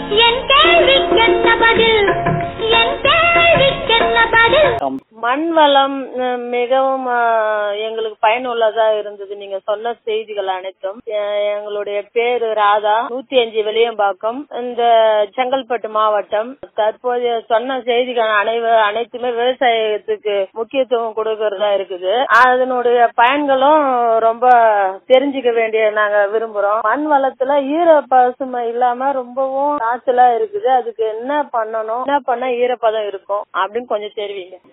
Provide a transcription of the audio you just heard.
என் கேள்விக்கென்ன பதில் என் கேள்விக்கென்ன பதில் மண் வளம் அஹ், மிகவும் அஹ், எங்களுக்கு பயனுள்ளதா இருந்தது நீங்க சொன்ன செய்திகள் அனைத்தும் அஹ், எங்களுடைய பேரு ராதா நூத்தி அஞ்சு வெளியம்பாக்கம் இந்த செங்கல்பட்டு மாவட்டம் தற்போதைய சொன்ன செய்திகள் அனைவ அனைத்துமே விவசாயத்துக்கு முக்கியத்துவம் கொடுக்கறதா இருக்குது அதனுடைய பயன்களும் ரொம்ப தெரிஞ்சுக்க வேண்டிய நாங்க விரும்புறோம் மண் வளத்துல ஈர பசுமை இல்லாம ரொம்பவும் காய்ச்சலா இருக்குது அதுக்கு என்ன பண்ணணும் என்ன பண்ணா ஈரப்பதம் இருக்கும் அப்படின்னு கொஞ்சம் தெரிவிங்க